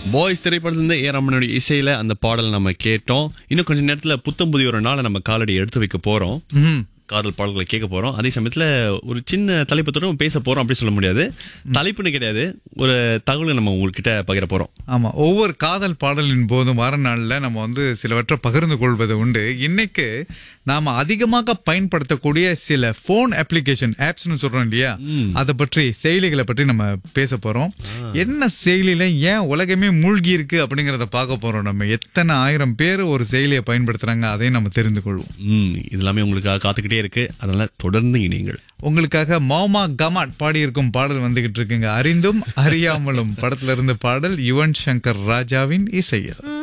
Boys திரைப்படத்திலிருந்து ஏ ரமனுடைய இசையில அந்த பாடல் நம்ம கேட்டோம் இன்னும் கொஞ்ச நேரத்துல புத்தம் புதிய ஒரு நாளை நம்ம காலடி எடுத்து வைக்க போறோம் ம்ஹும். காதல் பாடல்களை கேட்க போறோம் அதே சமயத்துல ஒரு சின்ன தலைப்பத்தோட பேச போறோம் அப்படி சொல்ல முடியாது தலைப்புன்னு கிடையாது ஒரு தகவலை நம்ம உங்ககிட்ட பகிர போறோம் ஆமா ஒவ்வொரு காதல் பாடலின் போதும் வார நாள்ல நம்ம வந்து சிலவற்றை பகிர்ந்து கொள்வது உண்டு இன்னைக்கு நாம அதிகமாக பயன்படுத்தக்கூடிய சில போன் அப்ளிகேஷன் ஆப்ஸ்னு சொல்றோம் இல்லையா அதை பற்றி செயலிகளை பற்றி நம்ம பேச போறோம் என்ன செயலில ஏன் உலகமே மூழ்கி இருக்கு அப்படிங்கறத பார்க்க போறோம் நம்ம எத்தனை ஆயிரம் பேர் ஒரு செயலியை பயன்படுத்துறாங்க அதையும் நம்ம தெரிந்து கொள்வோம் ம் இது எல்லாமே உங்களுக்கு காத்துக்கிட்டே இருக்கு அதனால தொடர்ந்து இணைங்கள் உங்களுக்காக மௌமா கமாட் பாடியிருக்கும் பாடல் வந்துகிட்டு இருக்குங்க அறிந்தும் அறியாமலும் படத்துல இருந்து பாடல் யுவன் சங்கர் ராஜாவின் இசையில்